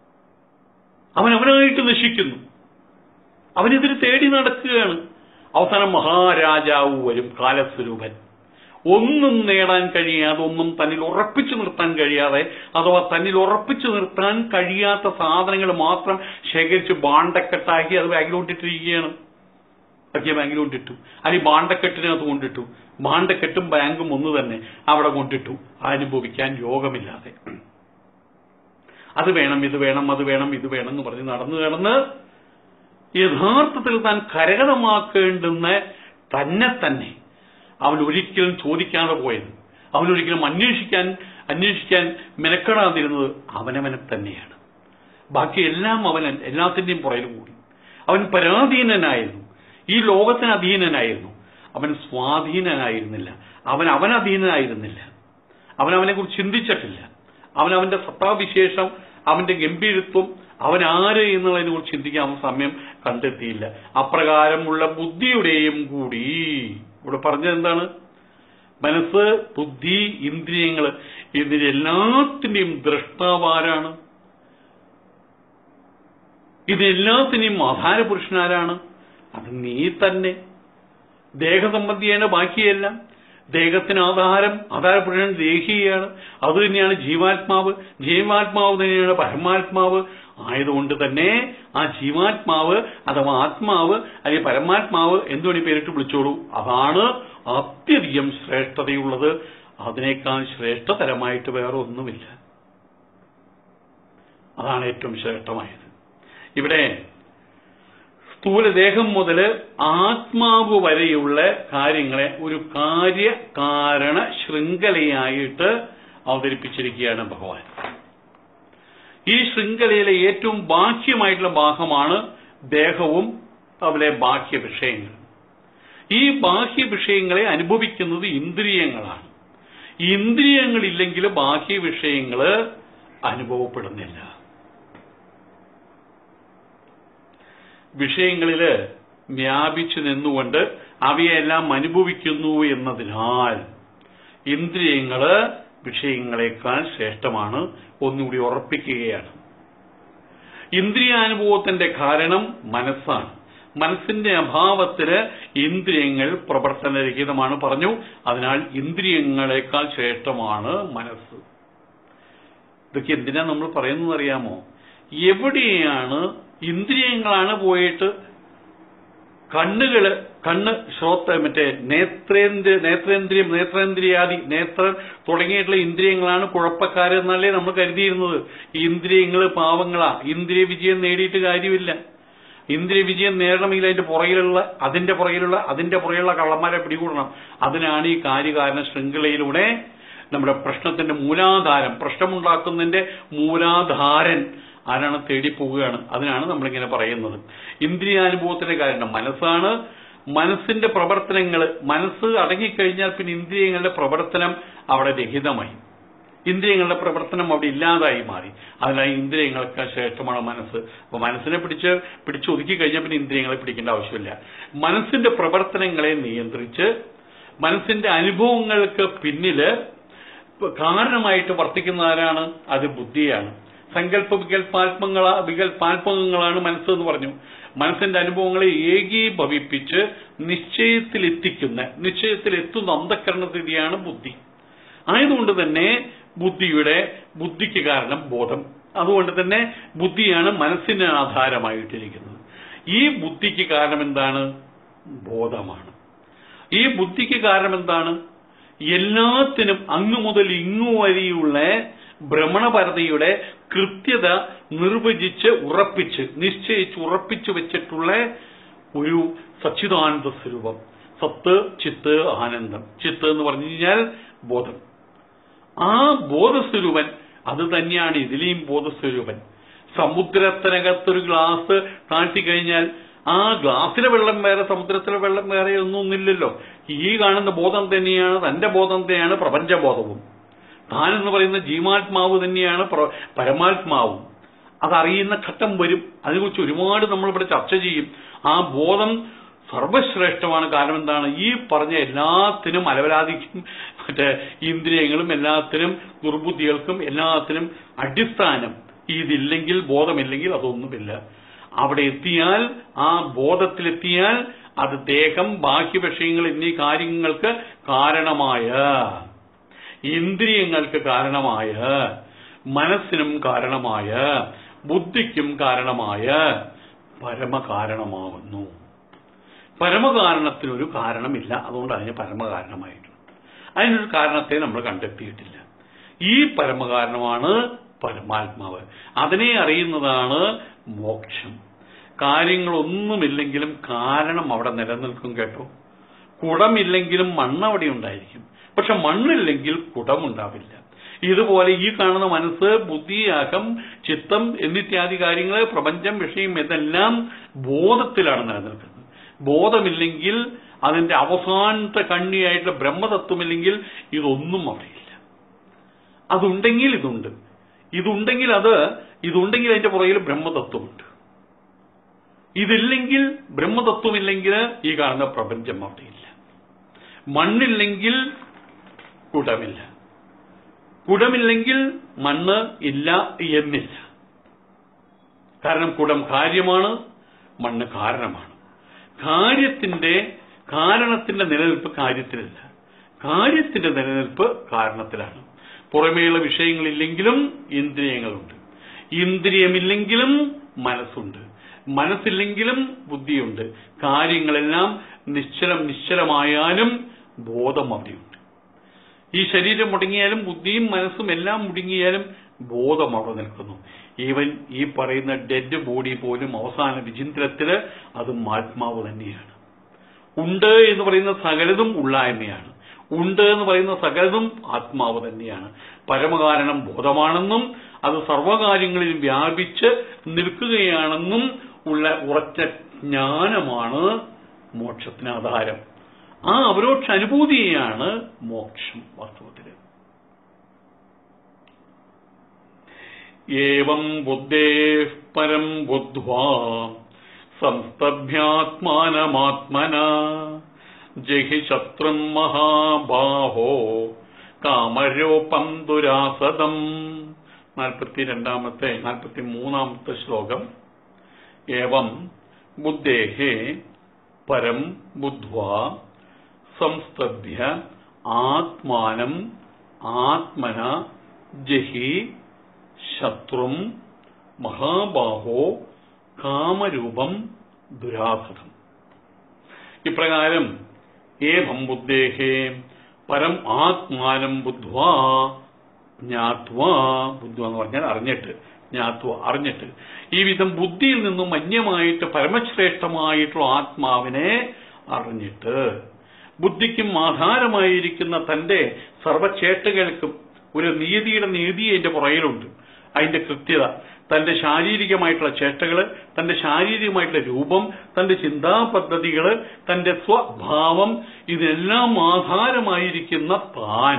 അവൻ അവനായിട്ട് നശിക്കുന്നു അവനിതിന് തേടി നടക്കുകയാണ് അവസാനം മഹാരാജാവ് വരും കാലസ്വരൂപൻ ഒന്നും നേടാൻ കഴിയാതെ ഒന്നും തന്നിൽ ഉറപ്പിച്ചു നിർത്താൻ കഴിയാതെ അഥവാ തന്നിൽ ഉറപ്പിച്ചു നിർത്താൻ കഴിയാത്ത സാധനങ്ങൾ മാത്രം ശേഖരിച്ച് ബാണ്ടക്കെട്ടാക്കി അത് ബാങ്കിലോട്ടിട്ടിരിക്കുകയാണ് ഒക്കെ ബാങ്കിലോട്ടിട്ടു അല്ലെങ്കിൽ ബാണ്ടക്കെട്ടിനകത്ത് കൊണ്ടിട്ടു ബാണ്ടക്കെട്ടും ബാങ്കും ഒന്ന് തന്നെ അവിടെ കൊണ്ടിട്ടു അനുഭവിക്കാൻ യോഗമില്ലാതെ അത് വേണം ഇത് വേണം അത് വേണം ഇത് വേണം എന്ന് പറഞ്ഞ് നടന്നു കിടന്ന് യഥാർത്ഥത്തിൽ താൻ കരകതമാക്കേണ്ടുന്ന തന്നെ തന്നെ അവൻ ഒരിക്കലും ചോദിക്കാതെ പോയത് അവൻ ഒരിക്കലും അന്വേഷിക്കാൻ അന്വേഷിക്കാൻ മെനക്കെടാതിരുന്നത് അവനവനെ തന്നെയാണ് ബാക്കി എല്ലാം അവൻ എല്ലാത്തിന്റെയും പുറകിൽ കൂടി അവൻ പരാധീനനായിരുന്നു ഈ ലോകത്തിന് അധീനനായിരുന്നു അവൻ സ്വാധീനനായിരുന്നില്ല അവൻ അവനധീനനായിരുന്നില്ല അവൻ അവനെ കുറിച്ച് ചിന്തിച്ചിട്ടില്ല അവൻ അവന്റെ സത്താവിശേഷം അവന്റെ ഗംഭീരത്വം അവൻ ആര് എന്നുള്ളതിനെ കുറിച്ച് ചിന്തിക്കാൻ അവൻ സമയം കണ്ടെത്തിയില്ല അപ്രകാരമുള്ള ബുദ്ധിയുടെയും കൂടി ഇവിടെ പറഞ്ഞത് എന്താണ് മനസ്സ് ബുദ്ധി ഇന്ദ്രിയങ്ങൾ ഇതിന്റെ എല്ലാത്തിന്റെയും ദ്രഷ്ടാവാരാണ് ഇതിനെല്ലാത്തിനെയും ആധാരപുരുഷനാരാണ് അത് നീ തന്നെ ദേഹസംബന്ധിയാണ് ബാക്കിയെല്ലാം ദേഹത്തിന് ആധാരം ആധാരപുരുഷൻ ദേഹിയാണ് അത് തന്നെയാണ് ജീവാത്മാവ് ജീവാത്മാവ് തന്നെയാണ് പരമാത്മാവ് ആയതുകൊണ്ട് തന്നെ ആ ജീവാത്മാവ് അഥവാ ആത്മാവ് അല്ലെങ്കിൽ പരമാത്മാവ് എന്തുവേണി പേരിട്ട് വിളിച്ചോളൂ അതാണ് അത്യധികം ശ്രേഷ്ഠതയുള്ളത് അതിനേക്കാൾ ശ്രേഷ്ഠതരമായിട്ട് വേറെ ഒന്നുമില്ല അതാണ് ഏറ്റവും ശ്രേഷ്ഠമായത് ഇവിടെ സ്ഥൂലദേഹം മുതൽ ആത്മാവ് വരെയുള്ള കാര്യങ്ങളെ ഒരു കാര്യ കാരണ ശൃംഖലയായിട്ട് അവതരിപ്പിച്ചിരിക്കുകയാണ് ഭഗവാൻ ഈ ശൃംഖലയിലെ ഏറ്റവും ബാഹ്യമായിട്ടുള്ള ഭാഗമാണ് ദേഹവും അതുപോലെ ബാഹ്യ വിഷയങ്ങൾ ഈ ബാഹ്യ വിഷയങ്ങളെ അനുഭവിക്കുന്നത് ഇന്ദ്രിയങ്ങളാണ് ഇന്ദ്രിയങ്ങളില്ലെങ്കിൽ ബാഹ്യ വിഷയങ്ങൾ അനുഭവപ്പെടുന്നില്ല വിഷയങ്ങളിൽ വ്യാപിച്ചു നിന്നുകൊണ്ട് അവയെല്ലാം അനുഭവിക്കുന്നു എന്നതിനാൽ ഇന്ദ്രിയങ്ങള് വിഷയങ്ങളെക്കാൾ ശ്രേഷ്ഠമാണ് ഒന്നുകൂടി ഉറപ്പിക്കുകയാണ് ഇന്ദ്രിയാനുഭവത്തിന്റെ കാരണം മനസ്സാണ് മനസ്സിന്റെ അഭാവത്തിന് ഇന്ദ്രിയങ്ങൾ പ്രവർത്തനരഹിതമാണ് പറഞ്ഞു അതിനാൽ ഇന്ദ്രിയങ്ങളെക്കാൾ ശ്രേഷ്ഠമാണ് മനസ്സ് ഇതൊക്കെ എന്തിനാ നമ്മൾ പറയുന്നത് അറിയാമോ എവിടെയാണ് ഇന്ദ്രിയങ്ങളാണ് പോയിട്ട് കണ്ണുകള് കണ്ണ് ശ്രോത്ത മറ്റേ നേത്രേന്ദ്ര നേത്രേന്ദ്രിയം നേത്രേന്ദ്രിയാദി നേത്രം തുടങ്ങിയിട്ടുള്ള ഇന്ദ്രിയങ്ങളാണ് കുഴപ്പക്കാരെന്നല്ലേ നമ്മൾ കരുതിയിരുന്നത് ഈ ഇന്ദ്രിയങ്ങൾ പാവങ്ങളാ ഇന്ദ്രിയ വിജയം നേടിയിട്ട് കാര്യമില്ല ഇന്ദ്രിയ വിജയം നേടണമെങ്കിൽ അതിന്റെ പുറകിലുള്ള അതിന്റെ പുറകിലുള്ള അതിന്റെ പുറകിലുള്ള കള്ളന്മാരെ പിടികൂടണം അതിനാണ് ഈ കാര്യകാരണ ശൃംഖലയിലൂടെ നമ്മുടെ പ്രശ്നത്തിന്റെ മൂലാധാരം പ്രശ്നമുണ്ടാക്കുന്നതിന്റെ മൂലാധാരൻ ആരാണ് തേടിപ്പോവുകയാണ് അതിനാണ് നമ്മളിങ്ങനെ പറയുന്നത് ഇന്ദ്രിയാനുഭവത്തിന്റെ കാരണം മനസ്സാണ് മനസ്സിന്റെ പ്രവർത്തനങ്ങൾ മനസ്സ് അടങ്ങിക്കഴിഞ്ഞാൽ പിന്നെ ഇന്ദ്രിയങ്ങളുടെ പ്രവർത്തനം അവിടെ രഹിതമായി ഇന്ദ്രിയങ്ങളുടെ പ്രവർത്തനം അവിടെ ഇല്ലാതായി മാറി അതിനാൽ ഇന്ദ്രിയങ്ങൾക്ക് ശ്രേഷ്ഠമാണ് മനസ്സ് അപ്പൊ മനസ്സിനെ പിടിച്ച് പിടിച്ചൊതുക്കി കഴിഞ്ഞാൽ പിന്നെ ഇന്ദ്രിയങ്ങളെ പിടിക്കേണ്ട ആവശ്യമില്ല മനസ്സിന്റെ പ്രവർത്തനങ്ങളെ നിയന്ത്രിച്ച് മനസ്സിന്റെ അനുഭവങ്ങൾക്ക് പിന്നില് കാരണമായിട്ട് വർത്തിക്കുന്ന ആരാണ് അത് ബുദ്ധിയാണ് സങ്കല്പ വികല്പാത്മങ്ങള വികല്പാത്മകങ്ങളാണ് മനസ്സെന്ന് പറഞ്ഞു മനസ്സിന്റെ അനുഭവങ്ങളെ ഏകീഭവിപ്പിച്ച് നിശ്ചയത്തിലെത്തിക്കുന്ന നിശ്ചയത്തിലെത്തുന്ന അന്ധക്കരണ സ്ഥിതിയാണ് ബുദ്ധി ആയതുകൊണ്ട് തന്നെ ബുദ്ധിയുടെ ബുദ്ധിക്ക് കാരണം ബോധം അതുകൊണ്ട് തന്നെ ബുദ്ധിയാണ് മനസ്സിന് ആധാരമായിട്ടിരിക്കുന്നത് ഈ ബുദ്ധിക്ക് കാരണം എന്താണ് ബോധമാണ് ഈ ബുദ്ധിക്ക് കാരണം എന്താണ് എല്ലാത്തിനും അങ്ങു മുതൽ ഇങ്ങു വരെയുള്ള ഭ്രമണപരതയുടെ കൃത്യത നിർവചിച്ച് ഉറപ്പിച്ച് നിശ്ചയിച്ച് ഉറപ്പിച്ചു വെച്ചിട്ടുള്ള ഒരു സച്ചിദാനന്ദ സ്വരൂപം സത്ത് ചിത്ത് ആനന്ദം ചിത്ത് എന്ന് പറഞ്ഞു കഴിഞ്ഞാൽ ബോധം ആ ബോധസ്വരൂപൻ അത് തന്നെയാണ് ഇതിലെയും ബോധസ്വരൂപൻ സമുദ്രത്തിനകത്തൊരു ഗ്ലാസ് താഴ്ത്തിക്കഴിഞ്ഞാൽ ആ ഗ്ലാസ്സിലെ വെള്ളം വേറെ സമുദ്രത്തിലെ വെള്ളം വേറെ ഒന്നൊന്നില്ലല്ലോ ഈ കാണുന്ന ബോധം തന്നെയാണ് തന്റെ ബോധം തന്നെയാണ് പ്രപഞ്ചബോധവും താൻ എന്ന് പറയുന്ന ജീവാത്മാവ് തന്നെയാണ് പ്ര- പരമാത്മാവും അതറിയുന്ന ഘട്ടം വരും അതിനെക്കുറിച്ച് ഒരുപാട് നമ്മൾ ഇവിടെ ചർച്ച ചെയ്യും ആ ബോധം സർവശ്രേഷ്ഠമാണ് കാരണം എന്താണ് ഈ പറഞ്ഞ എല്ലാത്തിനും അലവലാതിക്കും മറ്റേ ഇന്ദ്രിയങ്ങളും എല്ലാത്തിനും ദുർബുദ്ധികൾക്കും എല്ലാത്തിനും അടിസ്ഥാനം ഇതില്ലെങ്കിൽ ബോധമില്ലെങ്കിൽ അതൊന്നുമില്ല അവിടെ എത്തിയാൽ ആ ബോധത്തിലെത്തിയാൽ അത് ദേഹം ബാഹ്യ വിഷയങ്ങൾ എന്നീ കാര്യങ്ങൾക്ക് കാരണമായ ഇന്ദ്രിയങ്ങൾക്ക് കാരണമായ മനസ്സിനും കാരണമായ ബുദ്ധിക്കും കാരണമായ പരമകാരണമാവുന്നു പരമകാരണത്തിനൊരു കാരണമില്ല അതുകൊണ്ട് അതിന് പരമകാരണമായിട്ടുണ്ട് അതിനൊരു കാരണത്തെ നമ്മൾ കണ്ടെത്തിയിട്ടില്ല ഈ പരമകാരണമാണ് പരമാത്മാവ് അതിനെ അറിയുന്നതാണ് മോക്ഷം കാര്യങ്ങളൊന്നുമില്ലെങ്കിലും കാരണം അവിടെ നിലനിൽക്കും കേട്ടോ കുടമില്ലെങ്കിലും മണ്ണ് അവിടെ ഉണ്ടായിരിക്കും പക്ഷെ മണ്ണില്ലെങ്കിൽ കുടമുണ്ടാവില്ല ഇതുപോലെ ഈ കാണുന്ന മനസ്സ് ബുദ്ധി അകം ചിത്തം എന്നിത്യാദി കാര്യങ്ങൾ പ്രപഞ്ചം വിഷയം ഇതെല്ലാം ബോധത്തിലാണ് നിലനിൽക്കുന്നത് ബോധമില്ലെങ്കിൽ അതിന്റെ അവസാനത്തെ കണ്ണിയായിട്ടുള്ള ബ്രഹ്മതത്വമില്ലെങ്കിൽ ഇതൊന്നും അവിടെയില്ല അതുണ്ടെങ്കിൽ ഇതുണ്ട് ഇതുണ്ടെങ്കിൽ അത് ഇതുണ്ടെങ്കിൽ അതിന്റെ പുറകിൽ ബ്രഹ്മതത്വമുണ്ട് ഇതില്ലെങ്കിൽ ബ്രഹ്മതത്വമില്ലെങ്കിൽ ഈ കാണുന്ന പ്രപഞ്ചം അവിടെയില്ല മണ്ണില്ലെങ്കിൽ കുടമില്ല കുടമില്ലെങ്കിൽ മണ്ണ് ഇല്ല എന്നില്ല കാരണം കുടം കാര്യമാണ് മണ്ണ് കാരണമാണ് കാര്യത്തിന്റെ കാരണത്തിന്റെ നിലനിൽപ്പ് കാര്യത്തിലല്ല കാര്യത്തിന്റെ നിലനിൽപ്പ് കാരണത്തിലാണ് പുറമേയുള്ള വിഷയങ്ങളില്ലെങ്കിലും ഇന്ദ്രിയങ്ങളുണ്ട് ഇന്ദ്രിയമില്ലെങ്കിലും മനസ്സുണ്ട് മനസ്സില്ലെങ്കിലും ബുദ്ധിയുണ്ട് കാര്യങ്ങളെല്ലാം നിശ്ചലം നിശ്ചലമായാലും ബോധം അവിടെയുണ്ട് ഈ ശരീരം മുടങ്ങിയാലും ബുദ്ധിയും മനസ്സും എല്ലാം മുടങ്ങിയാലും ബോധം അവിടെ നിൽക്കുന്നു ഈവൻ ഈ പറയുന്ന ഡെഡ് ബോഡി പോലും അവസാന വിചിന്തനത്തില് അതും ആത്മാവ് തന്നെയാണ് ഉണ്ട് എന്ന് പറയുന്ന സകലതും ഉള്ളായ്മയാണ് ഉണ്ട് എന്ന് പറയുന്ന സകലതും ആത്മാവ് തന്നെയാണ് പരമകാരണം ബോധമാണെന്നും അത് സർവകാര്യങ്ങളിലും വ്യാപിച്ച് നിൽക്കുകയാണെന്നും ഉള്ള ഉറച്ച ജ്ഞാനമാണ് മോക്ഷത്തിന് ആധാരം ആ അപരോക്ഷ അനുഭൂതിയാണ് മോക്ഷം വാസ്തവത്തില് ഏവം ബുദ്ധേ പരം ബുദ്ധ്വാ സംസ്തഭ്യാത്മാനമാത്മന ജഹി ശത്രും മഹാബാഹോ കാമരൂപം ദുരാസദം നാൽപ്പത്തിരണ്ടാമത്തെ നാൽപ്പത്തി മൂന്നാമത്തെ ശ്ലോകം ഏവം ബുദ്ധേഹേ പരം ബുദ്ധ്വാ സംസ്തഭ്യ ആത്മാനം ആത്മന ജഹി ശത്രും മഹാബാഹോ കാമരൂപം ദുരാസതം ഇപ്രകാരം ഏവം ബുദ്ധേഹേ പരം ആത്മാനം ബുദ്ധ്വാ ജ്ഞാത്വാ ബുദ്ധ്വ എന്ന് പറഞ്ഞാൽ അറിഞ്ഞിട്ട് ജ്ഞാത്വ അറിഞ്ഞിട്ട് ഈ വിധം ബുദ്ധിയിൽ നിന്നും അന്യമായിട്ട് പരമശ്രേഷ്ഠമായിട്ടുള്ള ആത്മാവിനെ അറിഞ്ഞിട്ട് ബുദ്ധിക്കും ആധാരമായിരിക്കുന്ന തന്റെ സർവ്വചേട്ടകൾക്കും ഒരു നീതിയുടെ നീതി അതിന്റെ പുറകിലുണ്ട് അതിന്റെ കൃത്യത തന്റെ ശാരീരികമായിട്ടുള്ള ചേട്ടകള് തന്റെ ശാരീരികമായിട്ടുള്ള രൂപം തന്റെ ചിന്താ പദ്ധതികള് തന്റെ സ്വഭാവം ഇതിനെല്ലാം ആധാരമായിരിക്കുന്ന താൻ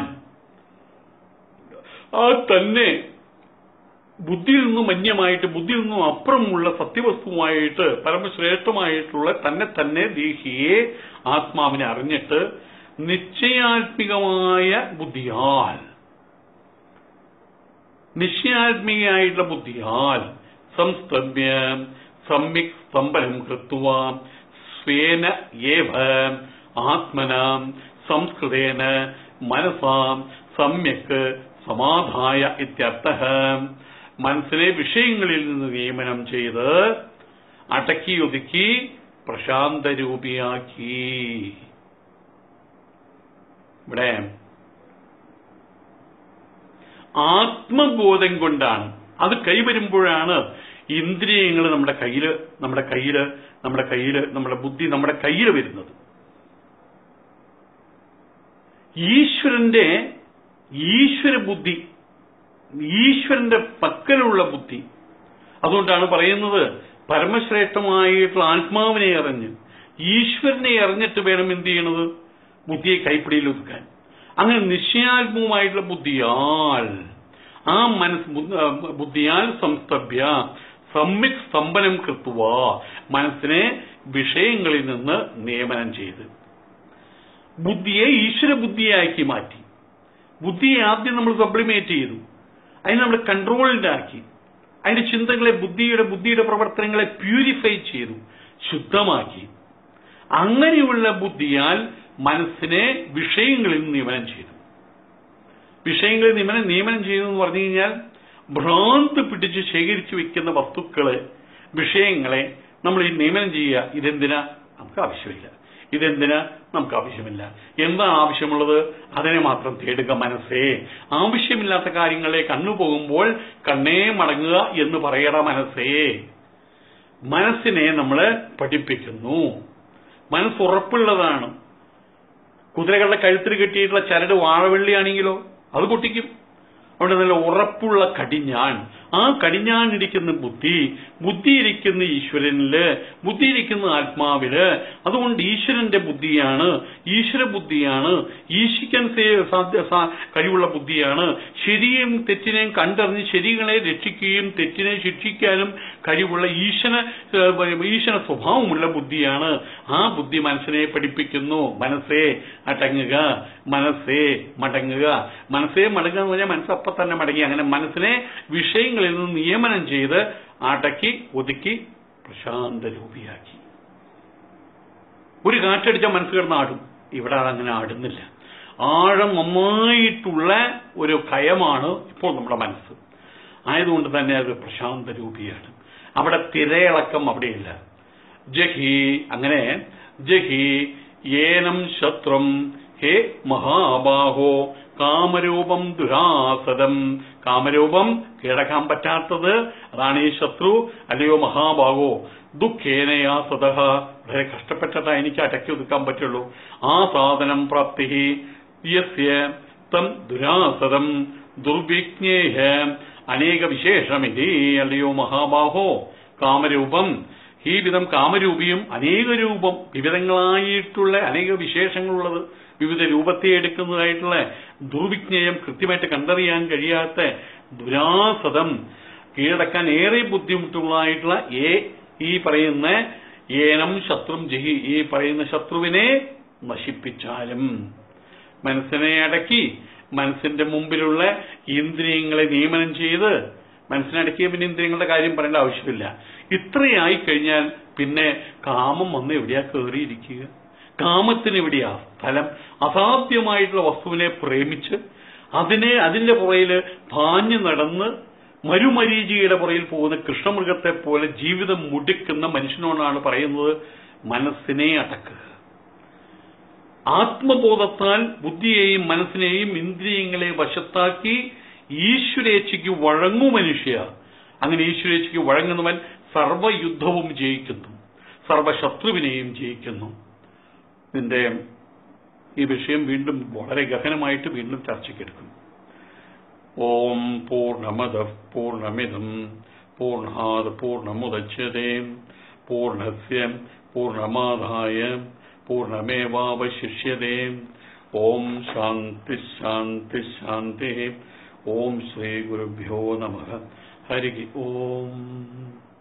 ആ തന്നെ ബുദ്ധിയിൽ നിന്നും അന്യമായിട്ട് ബുദ്ധിയിൽ നിന്നും അപ്പുറമുള്ള സത്യവസ്തുവായിട്ട് പരമശ്രേഷ്ഠമായിട്ടുള്ള തന്നെ തന്നെ ദേഹിയെ ആത്മാവിനെ അറിഞ്ഞിട്ട് നിശ്ചയാത്മികമായ ബുദ്ധിയാൽ നിശ്ചയാത്മികയായിട്ടുള്ള ബുദ്ധിയാൽ സംസ്തഭ്യ സമ്യക് സ്തംഭനം കൃത്വ സ്വേന ഏവ ആത്മന സംസ്കൃതേന മനസാം സമ്യക് സമാധായ ഇത്യർത്ഥ മനസ്സിലെ വിഷയങ്ങളിൽ നിന്ന് നിയമനം ചെയ്ത് അടക്കി ഒതുക്കി പ്രശാന്തരൂപിയാക്കി ഇവിടെ ആത്മബോധം കൊണ്ടാണ് അത് കൈവരുമ്പോഴാണ് ഇന്ദ്രിയങ്ങൾ നമ്മുടെ കയ്യില് നമ്മുടെ കയ്യില് നമ്മുടെ കയ്യില് നമ്മുടെ ബുദ്ധി നമ്മുടെ കയ്യിൽ വരുന്നത് ഈശ്വരന്റെ ഈശ്വര ബുദ്ധി ഈശ്വരന്റെ പക്കലുള്ള ബുദ്ധി അതുകൊണ്ടാണ് പറയുന്നത് പരമശ്രേഷ്ഠമായിട്ടുള്ള ആത്മാവിനെ അറിഞ്ഞ് ഈശ്വരനെ അറിഞ്ഞിട്ട് വേണം എന്ത് ചെയ്യണത് ബുദ്ധിയെ കൈപ്പിടിയിൽ ഒതുക്കാൻ അങ്ങനെ നിശ്ചയാത്മകമായിട്ടുള്ള ബുദ്ധിയാൽ ആ മനസ് ബുദ്ധ- ബുദ്ധിയാൽ സംസ്തഭ്യ സമ്യക് സ്തംഭനം കൃത്തുവ മനസ്സിനെ വിഷയങ്ങളിൽ നിന്ന് നിയമനം ചെയ്ത് ബുദ്ധിയെ ഈശ്വര ബുദ്ധിയാക്കി മാറ്റി ബുദ്ധിയെ ആദ്യം നമ്മൾ സപ്ലിമേറ്റ് ചെയ്തു അതിനെ നമ്മൾ കൺട്രോൾഡ് ആക്കി അതിന്റെ ചിന്തകളെ ബുദ്ധിയുടെ ബുദ്ധിയുടെ പ്രവർത്തനങ്ങളെ പ്യൂരിഫൈ ചെയ്തു ശുദ്ധമാക്കി അങ്ങനെയുള്ള ബുദ്ധിയാൽ മനസ്സിനെ വിഷയങ്ങളിൽ നിന്ന് നിയമനം ചെയ്തു വിഷയങ്ങളിൽ നിയമനം നിയമനം ചെയ്തു എന്ന് പറഞ്ഞു കഴിഞ്ഞാൽ ഭ്രാന്ത് പിടിച്ച് ശേഖരിച്ചു വെക്കുന്ന വസ്തുക്കളെ വിഷയങ്ങളെ നമ്മൾ ഈ നിയമനം ചെയ്യുക ഇതെന്തിനാ നമുക്ക് ആവശ്യമില്ല ഇതെന്തിനാ നമുക്ക് ആവശ്യമില്ല എന്താ ആവശ്യമുള്ളത് അതിനെ മാത്രം തേടുക മനസ്സേ ആവശ്യമില്ലാത്ത കാര്യങ്ങളെ കണ്ണു പോകുമ്പോൾ കണ്ണേ മടങ്ങുക എന്ന് പറയണ മനസ്സേ മനസ്സിനെ നമ്മൾ പഠിപ്പിക്കുന്നു മനസ്സ് ഉറപ്പുള്ളതാണ് കുതിരകളുടെ കഴുത്തിൽ കെട്ടിയിട്ടുള്ള ചരട് വാഴവെള്ളിയാണെങ്കിലോ അത് പൊട്ടിക്കും അവിടെ നല്ല ഉറപ്പുള്ള കടിഞ്ഞാൻ ആ കടിഞ്ഞാൻ ഇരിക്കുന്ന ബുദ്ധി ബുദ്ധി ഇരിക്കുന്ന ഈശ്വരനില് ബുദ്ധി ഇരിക്കുന്ന ആത്മാവില് അതുകൊണ്ട് ഈശ്വരന്റെ ബുദ്ധിയാണ് ഈശ്വര ബുദ്ധിയാണ് ഈശിക്കാൻ സേ- സാധ്യ- സാ- കഴിവുള്ള ബുദ്ധിയാണ് ശരിയും തെറ്റിനെയും കണ്ടറിഞ്ഞ് ശരികളെ രക്ഷിക്കുകയും തെറ്റിനെ ശിക്ഷിക്കാനും കഴിവുള്ള ഈശ്വര ഏഹ്, ഈശ്വര സ്വഭാവമുള്ള ബുദ്ധിയാണ് ആ ബുദ്ധി മനസ്സിനെ പഠിപ്പിക്കുന്നു മനസ്സേ അടങ്ങുക മനസ്സേ മടങ്ങുക മനസ്സേ മടങ്ങുക എന്ന് പറഞ്ഞാൽ മനസ്സ് അപ്പൊ തന്നെ മടങ്ങി അങ്ങനെ മനസ്സിനെ വിഷയങ്ങളിൽ നിന്ന് നിയമനം ചെയ്ത് അടക്കി ഒതുക്കി പ്രശാന്ത രൂപിയാക്കി ഒരു കാറ്റടിച്ച മനസ്സ് കിടന്ന് ആടും ഇവിടെ അതങ്ങനെ ആടുന്നില്ല ആഴം നന്നായിട്ടുള്ള ഒരു കയമാണ് ഇപ്പോൾ നമ്മുടെ മനസ്സ് ആയതുകൊണ്ട് തന്നെ അത് പ്രശാന്ത രൂപിയാണ് അവിടെ തിരയിളക്കം അവിടെയില്ല ജഹി അങ്ങനെ ജഹി ഏനം ശത്രം ഹേ മഹാബാഹോ കാമരൂപം ദുരാസദം കാമരൂപം കീഴടക്കാൻ പറ്റാത്തത് അതാണ് ഈ ശത്രു അല്ലയോ മഹാബാഹോ ദുഃഖേനയാ സദഹ വളരെ കഷ്ടപ്പെട്ടിട്ടാ എനിക്ക് അടക്കി ഒതുക്കാൻ പറ്റുള്ളൂ ആ സാധനം പ്രാപ്തി യസ്യ തം ദുരാസദം ദുർവിജ്ഞേഹ അനേക വിശേഷമിതി അല്ലയോ മഹാബാഹോ കാമരൂപം ഈ വിധം കാമരൂപിയും അനേക രൂപം വിവിധങ്ങളായിട്ടുള്ള അനേക വിശേഷങ്ങളുള്ളത് വിവിധ രൂപത്തെ എടുക്കുന്നതായിട്ടുള്ള ദുർവിജ്ഞേയം കൃത്യമായിട്ട് കണ്ടറിയാൻ കഴിയാത്ത ദുരാസതം കീഴടക്കാൻ ഏറെ ബുദ്ധിമുട്ടുള്ളതായിട്ടുള്ള ഏ ഈ പറയുന്ന ഏനം ശത്രും ജഹി ഈ പറയുന്ന ശത്രുവിനെ നശിപ്പിച്ചാലും മനസ്സിനെ അടക്കി മനസ്സിന്റെ മുമ്പിലുള്ള ഇന്ദ്രിയങ്ങളെ നിയമനം ചെയ്ത് മനസ്സിനടക്കിയ പിന്നെ ഇന്ദ്രിയങ്ങളുടെ കാര്യം പറയേണ്ട ആവശ്യമില്ല ഇത്രയായി കഴിഞ്ഞാൽ പിന്നെ കാമം വന്ന് എവിടെയാ കയറിയിരിക്കുക കാമത്തിന് എവിടെയാ സ്ഥലം അസാധ്യമായിട്ടുള്ള വസ്തുവിനെ പ്രേമിച്ച് അതിനെ അതിന്റെ പുറയില് പാഞ്ഞു നടന്ന് മരുമരീചിയുടെ പുറയിൽ പോകുന്ന കൃഷ്ണമൃഗത്തെ പോലെ ജീവിതം മുടിക്കുന്ന മനുഷ്യനോടാണ് പറയുന്നത് മനസ്സിനെ അടക്കുക ആത്മബോധത്താൽ ബുദ്ധിയെയും മനസ്സിനെയും ഇന്ദ്രിയങ്ങളെ വശത്താക്കി ഈശ്വരേച്ഛയ്ക്ക് വഴങ്ങൂ മനുഷ്യ അങ്ങനെ ഈശ്വരേച്ഛയ്ക്ക് വഴങ്ങുന്നവൻ സർവയുദ്ധവും ജയിക്കുന്നു സർവശത്രുവിനെയും ജയിക്കുന്നു ഇതിന്റെ ഈ വിഷയം വീണ്ടും വളരെ ഗഹനമായിട്ട് വീണ്ടും ചർച്ചയ്ക്കെടുക്കും ഓം പൂർണ്ണമത പൂർണ്ണമിതം പൂർണ്ണാത് പൂർണ്ണമുദച്യത്തെ പൂർണ്ണസ്യ പൂർണ്ണമാദായ പൂർണ്ണമേവാവശിഷ്യത്തെ ഓം ശാന്തി ശാന്തി ശാന്തി ഓം ശ്രീ ഗുരുഭ്യോ നമ ഹരി ഓം